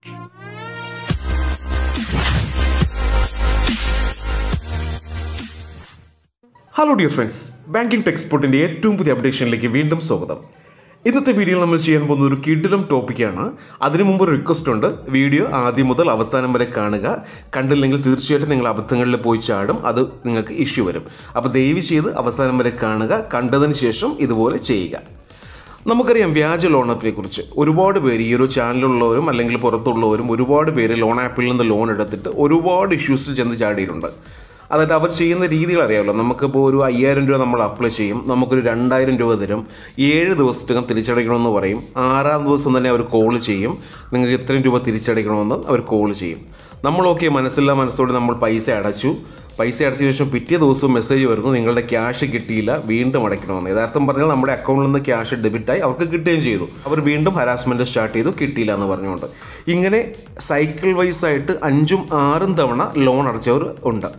hello dear friends banking ടെക്സ്പോർട്ടിൻ്റെ ഏറ്റവും പുതിയ അപ്ഡേഷനിലേക്ക് വീണ്ടും സ്വാഗതം ഇന്നത്തെ വീഡിയോയിൽ നമ്മൾ ചെയ്യാൻ പോകുന്ന ഒരു കിടിലം ടോപ്പിക്കാണ് അതിനു മുമ്പ് ഒരു റിക്വസ്റ്റ് ഉണ്ട് വീഡിയോ ആദ്യം മുതൽ അവസാനം വരെ കാണുക കണ്ടില്ലെങ്കിൽ തീർച്ചയായിട്ടും നിങ്ങൾ അബദ്ധങ്ങളിൽ പോയി ചാടും അത് നിങ്ങൾക്ക് ഇഷ്യൂ വരും അപ്പോൾ ദയവ് ചെയ്ത് അവസാനം വരെ കാണുക കണ്ടതിന് ശേഷം ഇതുപോലെ ചെയ്യുക നമുക്കറിയാം വ്യാജ ലോൺ ആപ്പിനെ കുറിച്ച് ഒരുപാട് പേര് ഈ ഒരു ചാനലിലുള്ളവരും അല്ലെങ്കിൽ പുറത്തുള്ളവരും ഒരുപാട് പേര് ലോൺ ആപ്പിൽ നിന്ന് ലോൺ എടുത്തിട്ട് ഒരുപാട് ഇഷ്യൂസ് ചെന്ന് ചാടിയിട്ടുണ്ട് അതായത് അവർ ചെയ്യുന്ന രീതികൾ അറിയാമല്ലോ നമുക്കിപ്പോൾ ഒരു അയ്യായിരം രൂപ നമ്മൾ അപ്ലൈ ചെയ്യും നമുക്കൊരു രണ്ടായിരം രൂപ തരും ഏഴ് ദിവസത്തിനകം തിരിച്ചടയ്ക്കണമെന്ന് പറയും ആറാം ദിവസം തന്നെ അവർ കോൾ ചെയ്യും നിങ്ങൾക്ക് ഇത്രയും രൂപ തിരിച്ചടയ്ക്കണമെന്ന് അവർ കോൾ ചെയ്യും നമ്മളൊക്കെ മനസ്സില്ലാ മനസ്സോടെ നമ്മൾ പൈസ അടച്ചു പൈസ അടച്ചതിന് ശേഷം പിറ്റേ ദിവസം മെസ്സേജ് വരുന്നു നിങ്ങളുടെ ക്യാഷ് കിട്ടിയില്ല വീണ്ടും അടയ്ക്കണമെന്ന് യഥാർത്ഥം പറഞ്ഞാൽ നമ്മുടെ അക്കൗണ്ടിൽ നിന്ന് ക്യാഷ് ഡെബിറ്റായി അവർക്ക് കിട്ടുകയും ചെയ്തു അവർ വീണ്ടും ഹരാസ്മെൻറ്റ് സ്റ്റാർട്ട് ചെയ്തു കിട്ടിയില്ല എന്ന് പറഞ്ഞുകൊണ്ട് ഇങ്ങനെ സൈക്കിൾ വൈസ് ആയിട്ട് അഞ്ചും ആറും തവണ ലോൺ അടച്ചവർ ഉണ്ട്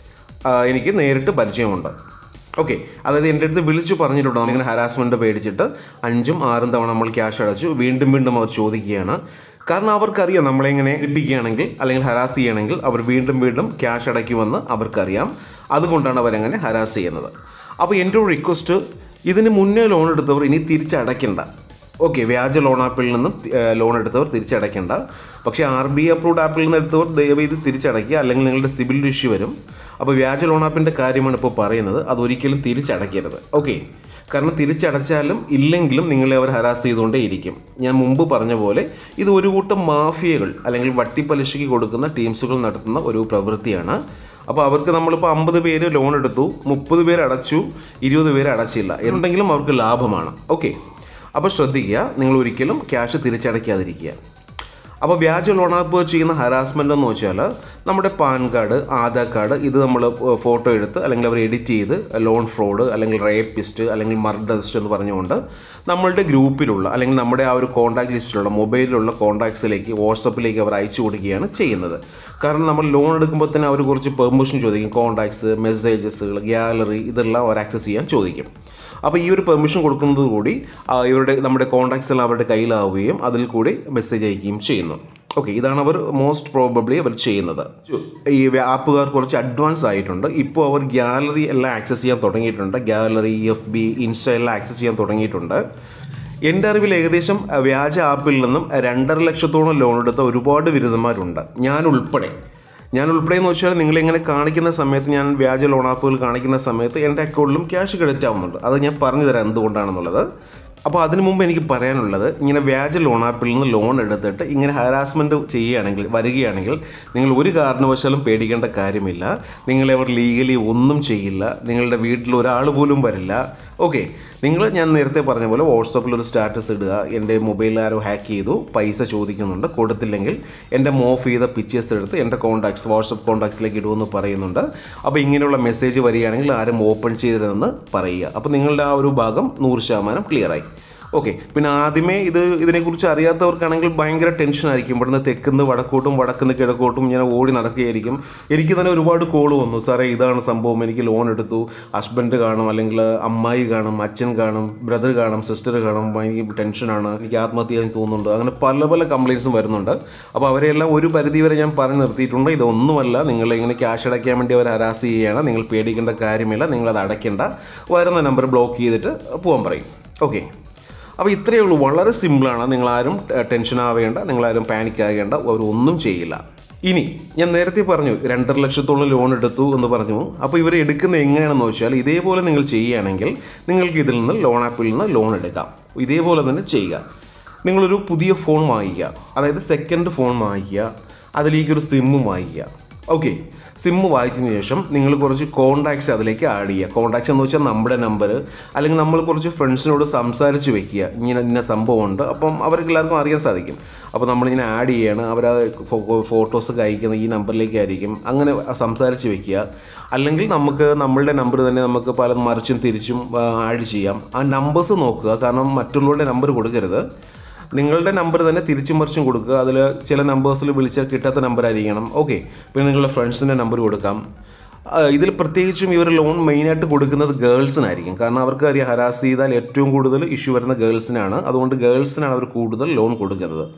ആ, എനിക്ക് നേരിട്ട് പരിചയമുണ്ട് ഓക്കെ അതായത് എൻ്റെ അടുത്ത് വിളിച്ചു പറഞ്ഞിട്ടുണ്ട് നമ്മളിങ്ങനെ ഹരാസ്മെൻറ്റ് പേടിച്ചിട്ട് അഞ്ചും ആറും തവണ നമ്മൾ ക്യാഷ് അടച്ചു വീണ്ടും വീണ്ടും അവർ ചോദിക്കുകയാണ് കാരണം അവർക്കറിയാം നമ്മളിങ്ങനെ ഇടിപ്പിക്കുകയാണെങ്കിൽ അല്ലെങ്കിൽ ഹരാസ് ചെയ്യണമെങ്കിൽ അവർ വീണ്ടും വീണ്ടും ക്യാഷ് അടയ്ക്കുമെന്ന് അവർക്കറിയാം അതുകൊണ്ടാണ് അവരങ്ങനെ ഹരാസ് ചെയ്യുന്നത് അപ്പോൾ എൻ്റെ ഒരു റിക്വസ്റ്റ് ഇതിന് മുന്നേ ലോൺ എടുത്തവർ ഇനി തിരിച്ചടയ്ക്കണ്ട ഓക്കെ വ്യാജ ലോൺ ആപ്പിൽ നിന്ന് ലോൺ എടുത്തവർ തിരിച്ചടയ്ക്കേണ്ട പക്ഷേ ആർ ബി അപ്രൂവ്ഡ് ആപ്പിൽ നിന്ന് എടുത്തവർ ദയവ് ഇത് തിരിച്ചടയ്ക്കുക അല്ലെങ്കിൽ നിങ്ങളുടെ സിബിൽ ഇഷ്യൂ വരും അപ്പോൾ വ്യാജ ലോൺ ആപ്പിൻ്റെ കാര്യമാണ് ഇപ്പോൾ പറയുന്നത് അതൊരിക്കലും തിരിച്ചടയ്ക്കരുത് ഓക്കെ കാരണം തിരിച്ചടച്ചാലും ഇല്ലെങ്കിലും നിങ്ങളെ അവർ ഹരാസ് ചെയ്തുകൊണ്ടേ ഇരിക്കും ഞാൻ മുമ്പ് പറഞ്ഞ പോലെ ഇത് ഒരു കൂട്ടം മാഫിയകൾ അല്ലെങ്കിൽ വട്ടിപ്പലിശയ്ക്ക് കൊടുക്കുന്ന ടീംസുകൾ നടത്തുന്ന ഒരു പ്രവൃത്തിയാണ് അപ്പോൾ അവർക്ക് നമ്മളിപ്പോൾ അമ്പത് പേര് ലോൺ എടുത്തു മുപ്പത് പേര് അടച്ചു ഇരുപത് പേര് അടച്ചില്ല എന്നുണ്ടെങ്കിലും അവർക്ക് ലാഭമാണ് ഓക്കെ അപ്പോൾ ശ്രദ്ധിക്കുക നിങ്ങൾ ഒരിക്കലും ക്യാഷ് തിരിച്ചടയ്ക്കാതിരിക്കുക അപ്പോൾ വ്യാജ ലോൺ ആപ്പ് ചെയ്യുന്ന ഹരാസ്മെൻ്റ് എന്ന് വെച്ചാൽ നമ്മുടെ പാൻ കാർഡ് ആധാർ കാർഡ് ഇത് നമ്മൾ ഫോട്ടോ എടുത്ത് അല്ലെങ്കിൽ അവർ എഡിറ്റ് ചെയ്ത് ലോൺ ഫ്രോഡ് അല്ലെങ്കിൽ റേപ്പിസ്റ്റ് അല്ലെങ്കിൽ മർഡറിസ്റ്റ് എന്ന് പറഞ്ഞുകൊണ്ട് നമ്മളുടെ ഗ്രൂപ്പിലുള്ള അല്ലെങ്കിൽ നമ്മുടെ ആ ഒരു കോൺടാക്ട് ലിസ്റ്റിലുള്ള മൊബൈലിലുള്ള കോൺടാക്ട്സിലേക്ക് വാട്സപ്പിലേക്ക് അവർ അയച്ചു കൊടുക്കുകയാണ് ചെയ്യുന്നത് കാരണം നമ്മൾ ലോൺ എടുക്കുമ്പോൾ തന്നെ അവർ കുറച്ച് പെർമിഷൻ ചോദിക്കും കോൺടാക്ട്സ് മെസ്സേജസുകൾ ഗ്യാലറി ഇതെല്ലാം അവർ ആക്സസ് ചെയ്യാൻ ചോദിക്കും അപ്പോൾ ഈ ഒരു പെർമിഷൻ കൊടുക്കുന്നത് കൂടി ആ, ഇവരുടെ നമ്മുടെ കോൺടാക്ട്സ് എല്ലാം അവരുടെ കയ്യിലാവുകയും അതിൽ കൂടി മെസ്സേജ് അയക്കുകയും ചെയ്യുന്നു ഓക്കെ ഇതാണ് അവർ മോസ്റ്റ് പ്രോബബ്ലി അവർ ചെയ്യുന്നത് ഈ ആപ്പുകാർ കുറച്ച് അഡ്വാൻസ് ആയിട്ടുണ്ട് ഇപ്പോൾ അവർ ഗ്യാലറി എല്ലാം ആക്സസ് ചെയ്യാൻ തുടങ്ങിയിട്ടുണ്ട് ഗ്യാലറി എഫ് ബി ഇൻസ്റ്റ എല്ലാം ആക്സസ് ചെയ്യാൻ തുടങ്ങിയിട്ടുണ്ട് എൻ്റെ അറിവിൽ ഏകദേശം അഹ്, വ്യാജ ആപ്പിൽ നിന്നും രണ്ടര ലക്ഷത്തോളം ലോൺ എടുത്ത ഒരുപാട് ബിരുദന്മാരുണ്ട് ഞാൻ ഉൾപ്പെടെ ഞാൻ ഉൾപ്പെടെ എന്ന് വെച്ചാൽ നിങ്ങളിങ്ങനെ കാണിക്കുന്ന സമയത്ത് ഞാൻ വ്യാജ ലോൺ ആപ്പുകൾ കാണിക്കുന്ന സമയത്ത് എൻ്റെ അക്കൗണ്ടിലും ക്യാഷ് ക്രെഡിറ്റ് ആവുന്നുണ്ട് അത് ഞാൻ പറഞ്ഞു തരാം എന്തുകൊണ്ടാണെന്നുള്ളത് അപ്പോൾ അതിനു മുമ്പ് എനിക്ക് പറയാനുള്ളത് ഇങ്ങനെ വ്യാജ ലോൺ ആപ്പിൽ നിന്ന് ലോൺ എടുത്തിട്ട് ഇങ്ങനെ ഹരാസ്മെൻറ്റ് ചെയ്യുകയാണെങ്കിൽ വരികയാണെങ്കിൽ നിങ്ങൾ ഒരു കാരണവശാലും പേടിക്കേണ്ട കാര്യമില്ല നിങ്ങളെ അവർ ലീഗലി ഒന്നും ചെയ്യില്ല നിങ്ങളുടെ വീട്ടിൽ ഒരാൾ പോലും വരില്ല ഓക്കെ നിങ്ങൾ ഞാൻ നേരത്തെ പറഞ്ഞ പോലെ വാട്സപ്പിൽ ഒരു സ്റ്റാറ്റസ് ഇടുക എൻ്റെ മൊബൈൽ ആരോ ഹാക്ക് ചെയ്തു പൈസ ചോദിക്കുന്നുണ്ട് കൊടുത്തില്ലെങ്കിൽ എൻ്റെ മോഫ് ചെയ്ത പിക്ചേഴ്സ് എടുത്ത് എൻ്റെ കോൺടാക്ട്സ് വാട്സപ്പ് കോൺടാക്ട്സിലേക്ക് ഇടുമെന്ന് പറയുന്നുണ്ട് അപ്പോൾ ഇങ്ങനെയുള്ള മെസ്സേജ് വരികയാണെങ്കിൽ ആരും ഓപ്പൺ ചെയ്തതെന്ന് പറയുക അപ്പോൾ നിങ്ങളുടെ ആ ഒരു ഭാഗം നൂറ് ശതമാനം ക്ലിയറായി ഓക്കെ പിന്നെ ആദ്യമേ ഇത് ഇതിനെക്കുറിച്ച് അറിയാത്തവർക്കാണെങ്കിൽ ഭയങ്കര ടെൻഷനായിരിക്കും ഇവിടുന്ന് തെക്കുന്ന് വടക്കോട്ടും വടക്കുന്ന് കിഴക്കോട്ടും ഇങ്ങനെ ഓടി നടക്കുകയായിരിക്കും എനിക്ക് തന്നെ ഒരുപാട് കോൾ വന്നു സാറേ ഇതാണ് സംഭവം എനിക്ക് ലോൺ എടുത്തു ഹസ്ബൻഡ് കാണും അല്ലെങ്കിൽ അമ്മായി കാണും അച്ഛൻ കാണും ബ്രദർ കാണും സിസ്റ്റർ കാണും എനിക്ക് ടെൻഷനാണ് എനിക്ക് ആത്മഹത്യ ചെയ്യാൻ തോന്നുന്നുണ്ട് അങ്ങനെ പല പല കംപ്ലയിൻസും വരുന്നുണ്ട് അപ്പോൾ അവരെല്ലാം ഒരു പരിധി വരെ ഞാൻ പറഞ്ഞു നിർത്തിയിട്ടുണ്ട് ഇതൊന്നുമല്ല നിങ്ങൾ ഇങ്ങനെ ക്യാഷ് അടയ്ക്കാൻ വേണ്ടി അവർ ഹരാസ് ചെയ്യുകയാണ് നിങ്ങൾ പേടിക്കേണ്ട കാര്യമില്ല നിങ്ങളത് അടയ്ക്കേണ്ട വരുന്ന നമ്പർ ബ്ലോക്ക് ചെയ്തിട്ട് പോകാൻ പറയും ഓക്കെ അപ്പോൾ ഇത്രയേ ഉള്ളൂ വളരെ സിമ്പിളാണ് നിങ്ങളാരും ടെ- ടെൻഷൻ ആവേണ്ട നിങ്ങളാരും പാനിക് ആകേണ്ട അവർ ഒന്നും ചെയ്യില്ല ഇനി ഞാൻ നേരത്തെ പറഞ്ഞു രണ്ടര ലക്ഷത്തോളം ലോൺ എടുത്തു എന്ന് പറഞ്ഞു അപ്പോൾ ഇവർ എടുക്കുന്നത് എങ്ങനെയാണെന്ന് വെച്ചാൽ ഇതേപോലെ നിങ്ങൾ ചെയ്യുകയാണെങ്കിൽ നിങ്ങൾക്ക് ഇതിൽ നിന്ന് ലോൺ ആപ്പിൽ നിന്ന് ലോൺ എടുക്കാം ഇതേപോലെ തന്നെ ചെയ്യുക നിങ്ങളൊരു പുതിയ ഫോൺ വാങ്ങിക്കുക അതായത് സെക്കൻഡ് ഫോൺ വാങ്ങിക്കുക അതിലേക്കൊരു സിമ്മും വാങ്ങിക്കുക ഓക്കെ സിമ്മ് വായിച്ചതിന് ശേഷം നിങ്ങൾ കുറച്ച് കോൺടാക്ട്സ് അതിലേക്ക് ആഡ് ചെയ്യുക കോൺടാക്ട്സ് എന്ന് വെച്ചാൽ നമ്മുടെ നമ്പർ അല്ലെങ്കിൽ നമ്മൾ കുറച്ച് ഫ്രണ്ട്സിനോട് സംസാരിച്ച് വെക്കുക ഇങ്ങനെ ഇന്ന സംഭവമുണ്ട് അപ്പം അവർക്ക് എല്ലാവർക്കും അറിയാൻ സാധിക്കും അപ്പോൾ നമ്മളിങ്ങനെ ആഡ് ചെയ്യാണ് അവർ ഫോട്ടോസൊക്കെ അയക്കുന്ന ഈ നമ്പറിലേക്ക് ആയിരിക്കും അങ്ങനെ സംസാരിച്ച് വെക്കുക അല്ലെങ്കിൽ നമുക്ക് നമ്മളുടെ നമ്പർ തന്നെ നമുക്ക് പല മറിച്ചും തിരിച്ചും ആഡ് ചെയ്യാം ആ നമ്പേഴ്സ് നോക്കുക കാരണം മറ്റുള്ളവരുടെ നമ്പർ കൊടുക്കരുത് നിങ്ങളുടെ നമ്പർ തന്നെ തിരിച്ചും മറിച്ചും കൊടുക്കുക അതിൽ ചില നമ്പേഴ്സിൽ വിളിച്ചാൽ കിട്ടാത്ത നമ്പർ ആയിരിക്കണം ഓക്കെ പിന്നെ നിങ്ങളുടെ ഫ്രണ്ട്സിൻ്റെ നമ്പർ കൊടുക്കാം ആ, ഇതിൽ പ്രത്യേകിച്ചും ഇവർ ലോൺ മെയിനായിട്ട് കൊടുക്കുന്നത് ഗേൾസിനായിരിക്കും കാരണം അവർക്ക് അറിയാം ഹരാസ് ചെയ്താൽ ഏറ്റവും കൂടുതൽ ഇഷ്യൂ വരുന്ന ഗേൾസിനാണ് അതുകൊണ്ട് ഗേൾസിനാണ് അവർ കൂടുതൽ ലോൺ കൊടുക്കുന്നത്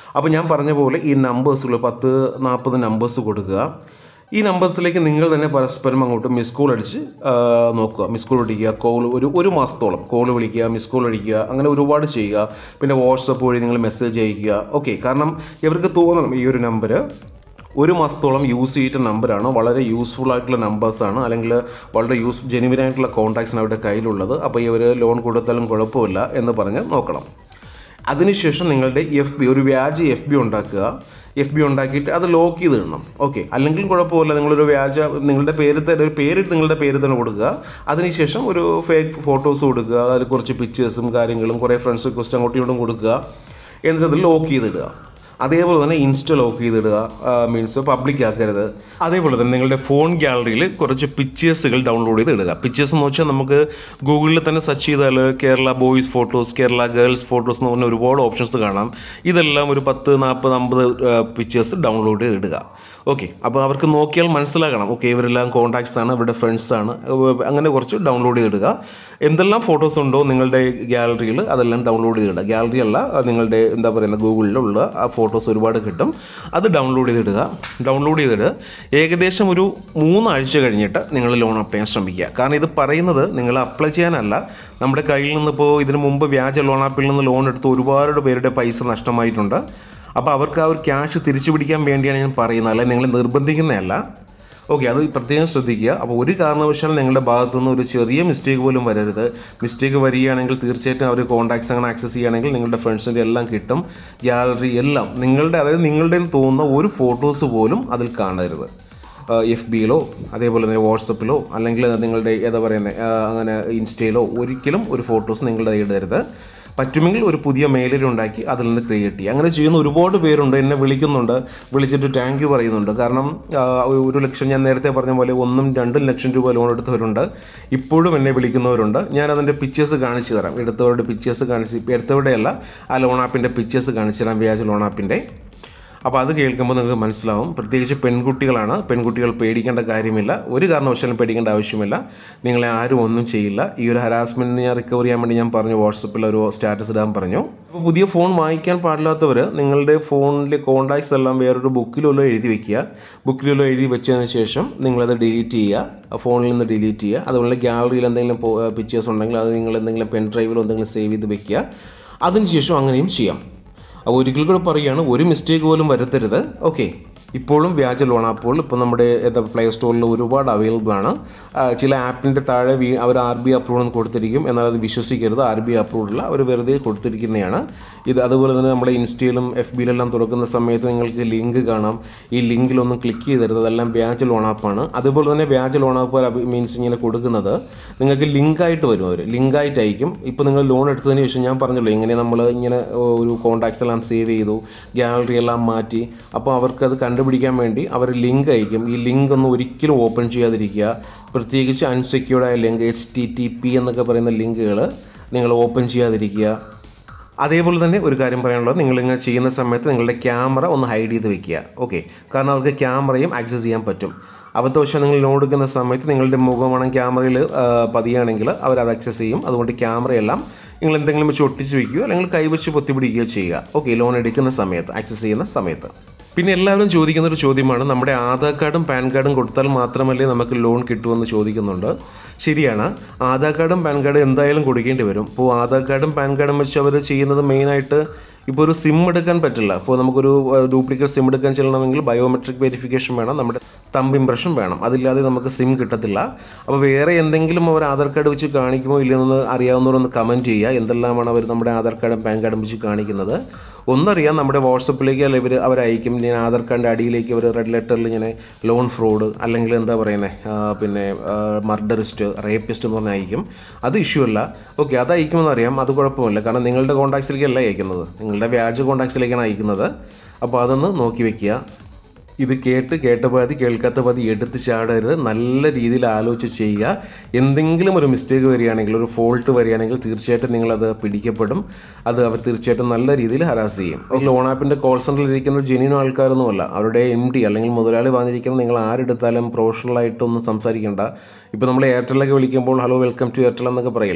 അപ്പോൾ ഞാൻ പറഞ്ഞ പോലെ ഈ നമ്പേഴ്സുകൾ പത്ത് നാൽപ്പത് നമ്പേഴ്സ് കൊടുക്കുക ഈ നമ്പേഴ്സിലേക്ക് നിങ്ങൾ തന്നെ പരസ്പരം അങ്ങോട്ട് മിസ് കോൾ അടിച്ച് ആ, നോക്കുക മിസ് കോൾ അടിക്കുക കോൾ ഒരു ഒരു മാസത്തോളം കോൾ വിളിക്കുക മിസ് കോൾ അടിക്കുക അങ്ങനെ ഒരുപാട് ചെയ്യുക പിന്നെ വാട്സപ്പ് വഴി നിങ്ങൾ മെസ്സേജ് അയക്കുക ഓക്കെ കാരണം ഇവർക്ക് തോന്നണം ഈ ഒരു നമ്പർ ഒരു മാസത്തോളം യൂസ് ചെയ്തിട്ട നമ്പറാണ് വളരെ യൂസ്ഫുൾ ആയിട്ടുള്ള നമ്പേഴ്സാണ് അല്ലെങ്കിൽ വളരെ യൂസ് ജെനുവിൻ ആയിട്ടുള്ള കോൺടാക്ട്സാണ് അവരുടെ കയ്യിലുള്ളത് അപ്പോൾ ഇവർ ലോൺ കൊടുത്താലും കുഴപ്പമില്ല എന്ന് പറഞ്ഞ് നോക്കണം അതിനുശേഷം നിങ്ങളുടെ എഫ് ബി ഒരു വ്യാജ എഫ് ബി ഉണ്ടാക്കുക എഫ് ബി ഉണ്ടാക്കിയിട്ട് അത് ലോക്ക് ചെയ്ത് ഇടണം ഓക്കെ അല്ലെങ്കിൽ കുഴപ്പമില്ല നിങ്ങളൊരു വ്യാജ നിങ്ങളുടെ പേര് തന്നെ ഒരു പേര് നിങ്ങളുടെ പേര് തന്നെ കൊടുക്കുക അതിനുശേഷം ഒരു ഫേക്ക് ഫോട്ടോസ് കൊടുക്കുക അതിൽ കുറച്ച് പിക്ചേഴ്സും കാര്യങ്ങളും കുറേ ഫ്രണ്ട്സ് റിക്വസ്റ്റ് അങ്ങോട്ടും ഇങ്ങോട്ടും കൊടുക്കുക എന്നിട്ട് അത് ലോക്ക് ചെയ്തിടുക അതേപോലെ തന്നെ ഇൻസ്റ്റ ലോക്ക് ചെയ്തിടുക മീൻസ് പബ്ലിക് ആക്കരുത് അതേപോലെ തന്നെ നിങ്ങളുടെ ഫോൺ ഗാലറിയിൽ കുറച്ച് പിക്ചേഴ്സുകൾ ഡൗൺലോഡ് ചെയ്ത് ഇടുക പിക്ചേഴ്സ് എന്ന് വെച്ചാൽ നമുക്ക് ഗൂഗിളിൽ തന്നെ സെർച്ച് ചെയ്താൽ Kerala boys photos Kerala girls photos എന്ന് പറഞ്ഞ ഒരുപാട് ഓപ്ഷൻസ് കാണാം ഇതെല്ലാം ഒരു പത്ത് നാൽപ്പത് അമ്പത് പിക്ചേഴ്സ് ഡൗൺലോഡ് ചെയ്ത് ഇടുക ഓക്കെ അപ്പോൾ അവർക്ക് നോക്കിയാൽ മനസ്സിലാക്കണം ഓക്കെ ഇവരെല്ലാം കോൺടാക്ട്സ് ആണ് ഇവരുടെ ഫ്രണ്ട്സ് ആണ് ഏർ അങ്ങനെ കുറച്ച് ഡൗൺലോഡ് ചെയ്തിടുക എന്തെല്ലാം ഫോട്ടോസ് ഉണ്ടോ നിങ്ങളുടെ ഗാലറിയിൽ അതെല്ലാം ഡൗൺലോഡ് ചെയ്തിടുക ഗാലറി അല്ല അത് നിങ്ങളുടെ എന്താ പറയുക ഗൂഗിളിലുള്ള ആ ഫോട്ടോസ് ഒരുപാട് കിട്ടും അത് ഡൗൺലോഡ് ചെയ്തിടുക ഡൗൺലോഡ് ചെയ്തിട്ട് ഏകദേശം ഒരു മൂന്നാഴ്ച കഴിഞ്ഞിട്ട് നിങ്ങൾ ലോൺ അപ്ലൈ ചെയ്യാൻ ശ്രമിക്കുക കാരണം ഇത് പറയുന്നത് നിങ്ങൾ അപ്ലൈ ചെയ്യാനല്ല നമ്മുടെ കയ്യിൽ നിന്നിപ്പോൾ ഇതിനു മുമ്പ് വ്യാജ ലോൺ ആപ്പിൽ നിന്ന് ലോൺ എടുത്ത് ഒരുപാട് പേരുടെ പൈസ നഷ്ടമായിട്ടുണ്ട് അപ്പോൾ അവർക്ക് ആ ഒരു ക്യാഷ് തിരിച്ചു പിടിക്കാൻ വേണ്ടിയാണ് ഞാൻ പറയുന്നത് അല്ലെ നിങ്ങളെ നിർബന്ധിക്കുന്നതല്ല ഓക്കെ അത് പ്രത്യേകം ശ്രദ്ധിക്കുക അപ്പോൾ ഒരു കാരണവശാലും നിങ്ങളുടെ ഭാഗത്തു നിന്ന് ഒരു ചെറിയ മിസ്റ്റേക്ക് പോലും വരരുത് മിസ്റ്റേക്ക് വരികയാണെങ്കിൽ തീർച്ചയായിട്ടും അവർ കോൺടാക്ട്സ് അങ്ങനെ ആക്സസ് ചെയ്യുകയാണെങ്കിൽ നിങ്ങളുടെ ഫ്രണ്ട്സിൻ്റെ എല്ലാം കിട്ടും ഗാലറി എല്ലാം നിങ്ങളുടെ അതായത് നിങ്ങളുടെ തോന്നുന്ന ഒരു ഫോട്ടോസ് പോലും അതിൽ കാണരുത് എഫ് ബിയിലോ അതേപോലെ തന്നെ വാട്സപ്പിലോ അല്ലെങ്കിൽ നിങ്ങളുടെ ഏതാ പറയുന്നത് അങ്ങനെ ഇൻസ്റ്റയിലോ ഒരിക്കലും ഒരു ഫോട്ടോസ് നിങ്ങളുടെ ഇടരുത് പറ്റുമെങ്കിൽ ഒരു പുതിയ മെയിലർ ഉണ്ടാക്കി അതിൽ നിന്ന് ക്രിയേറ്റ് ചെയ്യുക അങ്ങനെ ചെയ്യുന്ന ഒരുപാട് പേരുണ്ട് എന്നെ വിളിക്കുന്നുണ്ട് വിളിച്ചിട്ട് താങ്ക് യു പറയുന്നുണ്ട് കാരണം ആ, ഒരു ലക്ഷം ഞാൻ നേരത്തെ പറഞ്ഞ പോലെ ഒന്നും രണ്ടും ലക്ഷം രൂപ ലോൺ എടുത്തവരുണ്ട് ഇപ്പോഴും എന്നെ വിളിക്കുന്നവരുണ്ട് ഞാൻ അതിൻ്റെ പിക്ചേഴ്സ് കാണിച്ചു തരാം എടുത്തവരുടെ പിക്ചേഴ്സ് കാണിച്ച് എടുത്തവരുടെ അല്ല ആ ലോൺ ആപ്പിൻ്റെ പിക്ചേഴ്സ് കാണിച്ചു തരാം വ്യാജ ലോൺ ആപ്പിൻ്റെ അപ്പോൾ അത് കേൾക്കുമ്പോൾ നിങ്ങൾക്ക് മനസ്സിലാവും പ്രത്യേകിച്ച് പെൺകുട്ടികളാണ് പെൺകുട്ടികൾ പേടിക്കേണ്ട കാര്യമില്ല ഒരു കാരണവശാലും പേടിക്കേണ്ട ആവശ്യമില്ല നിങ്ങളെ ആരും ഒന്നും ചെയ്യില്ല ഈ ഒരു ഹരാസ്മെൻറ്റിന് ഞാൻ റിക്കവർ ചെയ്യാൻ വേണ്ടി ഞാൻ പറഞ്ഞു വാട്സപ്പിൽ ഒരു സ്റ്റാറ്റസ് ഇടാൻ പറഞ്ഞു അപ്പോൾ പുതിയ ഫോൺ വാങ്ങിക്കാൻ പാടില്ലാത്തവർ നിങ്ങളുടെ ഫോണിലെ കോൺടാക്ട്സ് എല്ലാം വേറൊരു ബുക്കിലല്ലോ എഴുതി വെക്കുക ബുക്കിലല്ലോ എഴുതി വെച്ചതിന് ശേഷം നിങ്ങളത് ഡിലീറ്റ് ചെയ്യുക ഫോണിൽ നിന്ന് ഡിലീറ്റ് ചെയ്യുക അതുപോലെ ഗാലറിയിൽ എന്തെങ്കിലും പിക്ചേഴ്സ് ഉണ്ടെങ്കിൽ അത് നിങ്ങൾ എന്തെങ്കിലും പെൻ ഡ്രൈവിലോ എന്തെങ്കിലും സേവ് ചെയ്ത് വെക്കുക അതിനുശേഷം അങ്ങനെയും ചെയ്യാം അപ്പോൾ ഒരിക്കൽ കൂടെ പറയുകയാണ് ഒരു മിസ്റ്റേക്ക് പോലും വരുത്തരുത് ഓക്കെ ഇപ്പോഴും വ്യാജ ലോൺ ആപ്പുകൾ ഇപ്പോൾ നമ്മുടെ എന്താ പ്ലേ സ്റ്റോറിൽ ഒരുപാട് അവൈലബിൾ ആണ് ആ, ചില ആപ്പിൻ്റെ താഴെ വീ അവർ ആർ ബി അപ്രൂവൽ എന്ന് കൊടുത്തിരിക്കും എന്നാൽ അത് വിശ്വസിക്കരുത് ആർ ബി അപ്രൂവൽ അവർ വെറുതെ കൊടുത്തിരിക്കുന്നതാണ് ഇത് അതുപോലെ തന്നെ നമ്മുടെ ഇൻസ്റ്റയിലും എഫ് ബിയിലെല്ലാം തുറക്കുന്ന സമയത്ത് നിങ്ങൾക്ക് ലിങ്ക് കാണാം ഈ ലിങ്കിലൊന്നും ക്ലിക്ക് ചെയ്തരുത് അതെല്ലാം വ്യാജ ലോൺ ആപ്പാണ് അതുപോലെ തന്നെ വ്യാജ ലോൺ ആപ്പ് മീൻസ് ഇങ്ങനെ കൊടുക്കുന്നത് നിങ്ങൾക്ക് ലിങ്കായിട്ട് വരും അവർ ലിങ്കായിട്ട് അയക്കും ഇപ്പോൾ നിങ്ങൾ ലോൺ എടുത്തതിന് ശേഷം ഞാൻ പറഞ്ഞല്ലോ ഇങ്ങനെ നമ്മൾ ഇങ്ങനെ ഒരു കോൺടാക്ട്സ് എല്ലാം സേവ് ചെയ്തു ഗാലറി എല്ലാം മാറ്റി അപ്പോൾ അവർക്കത് കണ്ടുപിടിക്കാൻ വേണ്ടി അവർ ലിങ്ക് അയക്കും ഈ ലിങ്ക് ഒന്നും ഒരിക്കലും ഓപ്പൺ ചെയ്യാതിരിക്കുക പ്രത്യേകിച്ച് അൺസെക്യൂർഡ് ആയ link H T T P എന്നൊക്കെ പറയുന്ന ലിങ്കുകൾ നിങ്ങൾ ഓപ്പൺ ചെയ്യാതിരിക്കുക അതേപോലെ തന്നെ ഒരു കാര്യം പറയാനുള്ളത് നിങ്ങളിങ്ങനെ ചെയ്യുന്ന സമയത്ത് നിങ്ങളുടെ ക്യാമറ ഒന്ന് ഹൈഡ് ചെയ്ത് വെക്കുക ഓക്കെ കാരണം അവർക്ക് ക്യാമറയും ആക്സസ് ചെയ്യാൻ പറ്റും അബദ്ധവശാൽ നിങ്ങൾ ലോൺ എടുക്കുന്ന സമയത്ത് നിങ്ങളുടെ മുഖമാണ് ക്യാമറയിൽ പതിയുകയാണെങ്കിൽ അവരത് ആക്സസ് ചെയ്യും അതുകൊണ്ട് ക്യാമറയെല്ലാം നിങ്ങൾ എന്തെങ്കിലും വെച്ച് ഒട്ടിച്ച് വയ്ക്കുകയോ അല്ലെങ്കിൽ കൈവച്ച് പൊത്തിപ്പിടിക്കുകയോ ചെയ്യുക ഓക്കെ ലോൺ എടുക്കുന്ന സമയത്ത് ആക്സസ് ചെയ്യുന്ന സമയത്ത് പിന്നെ എല്ലാവരും ചോദിക്കുന്ന ഒരു ചോദ്യമാണ് നമ്മുടെ ആധാർ കാർഡും പാൻ കാർഡും കൊടുത്താൽ മാത്രമല്ലേ നമുക്ക് ലോൺ കിട്ടുമെന്ന് ചോദിക്കുന്നുണ്ട് ശരിയാണ് ആധാർ കാർഡും പാൻ കാർഡും എന്തായാലും കൊടുക്കേണ്ടി വരും ഇപ്പോൾ ആധാർ കാർഡും പാൻ കാർഡും വെച്ച് അവർ ചെയ്യുന്നത് മെയിനായിട്ട് ഇപ്പോൾ ഒരു സിം എടുക്കാൻ പറ്റില്ല ഇപ്പോൾ നമുക്കൊരു ഡ്യൂപ്ലിക്കേറ്റ് സിം എടുക്കാൻ ചെല്ലണമെങ്കിൽ ബയോമെട്രിക് വെരിഫിക്കേഷൻ വേണം നമ്മുടെ തമ്പ് ഇംപ്രഷൻ വേണം അതില്ലാതെ നമുക്ക് സിം കിട്ടത്തില്ല അപ്പോൾ വേറെ എന്തെങ്കിലും അവർ ആധാർ കാർഡ് വെച്ച് കാണിക്കുമോ ഇല്ലയെന്ന് അറിയാവുന്നവരൊന്ന് കമൻറ്റ് ചെയ്യുക എന്തെല്ലാമാണ് അവർ നമ്മുടെ ആധാർ കാർഡും പാൻ കാർഡും വെച്ച് കാണിക്കുന്നത് ഒന്നറിയാം നമ്മുടെ വാട്സപ്പിലേക്ക് അല്ല ഇവർ അവരയക്കും ഞാൻ ആധാർ കാർഡിൻ്റെ അടിയിലേക്ക് അവർ റെഡ് ലെറ്ററിൽ ഇങ്ങനെ ലോൺ ഫ്രോഡ് അല്ലെങ്കിൽ എന്താ പറയുന്നത് പിന്നെ മർഡറിസ്റ്റ് റേപ്പിസ്റ്റ് എന്ന് പറഞ്ഞാൽ അയക്കും അത് ഇഷ്യൂ അല്ല ഓക്കെ അത് അയക്കുമെന്ന് അറിയാം അത് കുഴപ്പമില്ല കാരണം നിങ്ങളുടെ കോൺടാക്ട്സിലേക്കല്ല അയക്കുന്നത് നിങ്ങളുടെ വ്യാജ കോൺടാക്ട്സിലേക്കാണ് അയക്കുന്നത് അപ്പോൾ അതൊന്ന് നോക്കി വെക്കുക ഇത് കേട്ട് കേട്ട പാതി കേൾക്കാത്ത പാതി എടുത്ത് ചാടരുത് നല്ല രീതിയിൽ ആലോചിച്ച് ചെയ്യുക എന്തെങ്കിലും ഒരു മിസ്റ്റേക്ക് വരികയാണെങ്കിൽ ഒരു ഫോൾട്ട് വരികയാണെങ്കിൽ തീർച്ചയായിട്ടും നിങ്ങളത് പിടിക്കപ്പെടും അത് അവർ തീർച്ചയായിട്ടും നല്ല രീതിയിൽ ഹരാസ് ചെയ്യും ഈ ലോൺ ആപ്പിൻ്റെ കോൾ സെൻറ്ററിൽ ഇരിക്കുന്ന ജെന്യൂൻ ആൾക്കാരൊന്നുമല്ല അവരുടെ എം ഡി അല്ലെങ്കിൽ മുതലാളി പറഞ്ഞിരിക്കുന്ന നിങ്ങൾ ആരെടുത്താലും പ്രൊഫഷണലായിട്ടൊന്നും സംസാരിക്കേണ്ട ഇപ്പോൾ നമ്മൾ എയർടെല്ലൊക്കെ വിളിക്കുമ്പോൾ ഹലോ വെൽക്കം ടു എയർടെൽ എന്നൊക്കെ പറയില്ലേ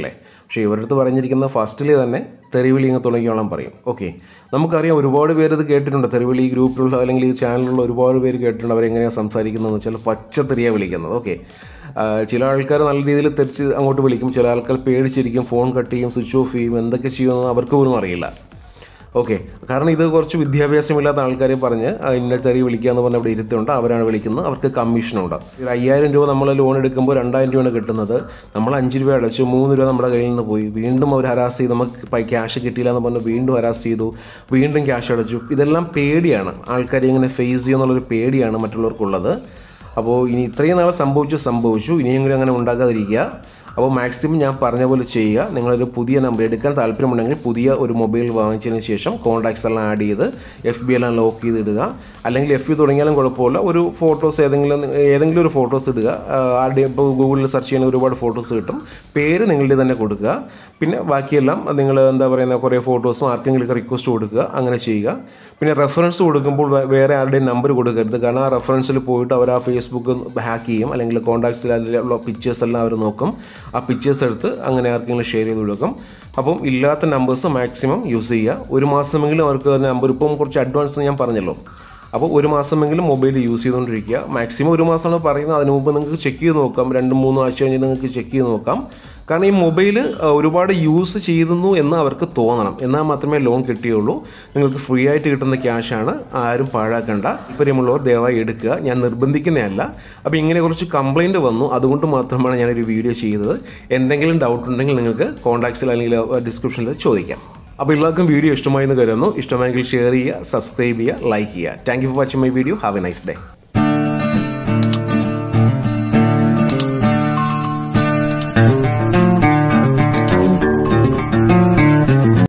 പക്ഷേ ഇവരുടെ അടുത്ത് പറഞ്ഞിരിക്കുന്ന ഫസ്റ്റിൽ തന്നെ തെറിവിളി ഇങ്ങ് തുടങ്ങിയോളം പറയും ഓക്കെ നമുക്കറിയാം ഒരുപാട് പേര് ഇത് കേട്ടിട്ടുണ്ട് തെറിവിളി ഈ ഗ്രൂപ്പിലുള്ള അല്ലെങ്കിൽ ഈ ചാനലിലുള്ള ഒരുപാട് പേര് കേട്ടിട്ടുണ്ട് അവരെങ്ങനെയാണ് സംസാരിക്കുന്നതെന്ന് വെച്ചാൽ പച്ചത്തെറിയാണ് വിളിക്കുന്നത് ഓക്കെ ചില ആൾക്കാർ നല്ല രീതിയിൽ തെറിച്ച് അങ്ങോട്ട് വിളിക്കും ചില ആൾക്കാർ പേടിച്ചിരിക്കും ഫോൺ കട്ട് ചെയ്യും സ്വിച്ച് ഓഫ് ചെയ്യും എന്തൊക്കെ ചെയ്യുമെന്ന് അവർക്ക് പോലും അറിയില്ല ഓക്കെ കാരണം ഇത് കുറച്ച് വിദ്യാഭ്യാസമില്ലാത്ത ആൾക്കാരെ പറഞ്ഞ് ആ, ഇന്ന തെറി വിളിക്കുക എന്ന് പറഞ്ഞ് അവിടെ ഇരുത്തുണ്ട് അവരാണ് വിളിക്കുന്നത് അവർക്ക് കമ്മീഷനുണ്ട് ഒരു അയ്യായിരം രൂപ നമ്മൾ ലോൺ എടുക്കുമ്പോൾ രണ്ടായിരം രൂപയാണ് കിട്ടുന്നത് നമ്മൾ അഞ്ച് രൂപ അടച്ചു മൂന്ന് രൂപ നമ്മുടെ കയ്യിൽ നിന്ന് പോയി വീണ്ടും അവർ ഹരാസ് ചെയ്ത് നമുക്ക് ക്യാഷ് കിട്ടിയില്ല എന്ന് പറഞ്ഞ് വീണ്ടും ഹരാസ് ചെയ്തു വീണ്ടും ക്യാഷ് അടച്ചു ഇതെല്ലാം പേടിയാണ് ആൾക്കാരെ ഇങ്ങനെ ഫേസ് ചെയ്യുന്നുള്ളൊരു പേടിയാണ് മറ്റുള്ളവർക്കുള്ളത് അപ്പോൾ ഇനി ഇത്രയും നാളെ സംഭവിച്ചു സംഭവിച്ചു ഇനിയെങ്കിലും അങ്ങനെ ഉണ്ടാകാതിരിക്കുക അപ്പോൾ മാക്സിമം ഞാൻ പറഞ്ഞ പോലെ ചെയ്യുക നിങ്ങളൊരു പുതിയ നമ്പർ എടുക്കാൻ താല്പര്യമുണ്ടെങ്കിൽ പുതിയ ഒരു മൊബൈൽ വാങ്ങിച്ചതിന് ശേഷം കോൺടാക്ട്സ് എല്ലാം ആഡ് ചെയ്ത് എഫ് ബി എല്ലാം ലോക്ക് ചെയ്ത് ഇടുക അല്ലെങ്കിൽ എഫ് ബി തുടങ്ങിയാലും കുഴപ്പമില്ല ഒരു ഫോട്ടോസ് ഏതെങ്കിലും ഏതെങ്കിലും ഒരു ഫോട്ടോസ് ഇടുക ആ, ആരുടെ ഇപ്പോൾ ഗൂഗിളിൽ സെർച്ച് ചെയ്യുന്ന ഒരുപാട് ഫോട്ടോസ് കിട്ടും പേര് നിങ്ങളുടെ തന്നെ കൊടുക്കുക പിന്നെ ബാക്കിയെല്ലാം നിങ്ങൾ എന്താ പറയുന്ന കുറേ ഫോട്ടോസും ആർക്കെങ്കിലും റിക്വസ്റ്റ് കൊടുക്കുക അങ്ങനെ ചെയ്യുക പിന്നെ റെഫറൻസ് കൊടുക്കുമ്പോൾ വേ- വേറെ ആരുടെയും നമ്പർ കൊടുക്കരുത് കാരണം ആ റെഫറൻസിൽ പോയിട്ട് അവർ ആ ഫേസ്ബുക്ക് ഹാക്ക് ചെയ്യും അല്ലെങ്കിൽ കോൺടാക്ട്സിൽ അതിലുള്ള പിക്ചേഴ്സ് എല്ലാം അവർ നോക്കും ആ പിക്ചേഴ്സ് എടുത്ത് അങ്ങനെ ആർക്കെങ്കിലും ഷെയർ ചെയ്ത് കൊടുക്കും അപ്പം ഇല്ലാത്ത നമ്പേഴ്സ് മാക്സിമം യൂസ് ചെയ്യുക ഒരു മാസമെങ്കിലും അവർക്ക് നമ്പർ ഇപ്പം കുറച്ച് അഡ്വാൻസ് ഞാൻ പറഞ്ഞല്ലോ അപ്പോൾ ഒരു മാസമെങ്കിലും മൊബൈൽ യൂസ് ചെയ്തുകൊണ്ടിരിക്കുക മാക്സിമം ഒരു മാസമാണ് പറയുന്നത് അതിന് മുമ്പ് നിങ്ങൾക്ക് ചെക്ക് ചെയ്ത് നോക്കാം രണ്ട് മൂന്ന് ആഴ്ച കഴിഞ്ഞ് നിങ്ങൾക്ക് ചെക്ക് ചെയ്ത് നോക്കാം കാരണം ഈ മൊബൈൽ ഒരുപാട് യൂസ് ചെയ്യുന്നു എന്ന് അവർക്ക് തോന്നണം എന്നാൽ മാത്രമേ ലോൺ കിട്ടുകയുള്ളൂ നിങ്ങൾക്ക് ഫ്രീ ആയിട്ട് കിട്ടുന്ന ക്യാഷാണ് ആരും പാഴാക്കണ്ട താല്പര്യമുള്ളവർ ദയവായി എടുക്കുക ഞാൻ നിർബന്ധിക്കുന്നതല്ല അപ്പോൾ ഇങ്ങനെ കുറച്ച് കംപ്ലൈൻറ്റ് വന്നു അതുകൊണ്ട് മാത്രമാണ് ഞാനൊരു വീഡിയോ ചെയ്തത് എന്തെങ്കിലും ഡൗട്ട് ഉണ്ടെങ്കിൽ നിങ്ങൾക്ക് കോൺടാക്ട്സിൽ അല്ലെങ്കിൽ ഡിസ്ക്രിപ്ഷനിൽ ചോദിക്കാം അപ്പോൾ എല്ലാവർക്കും വീഡിയോ ഇഷ്ടമായി എന്ന് കരുതുന്നു ഇഷ്ടമായെങ്കിൽ ഷെയർ ചെയ്യുക സബ്സ്ക്രൈബ് ചെയ്യുക ലൈക്ക് ചെയ്യുക thank you for watching my video have a nice day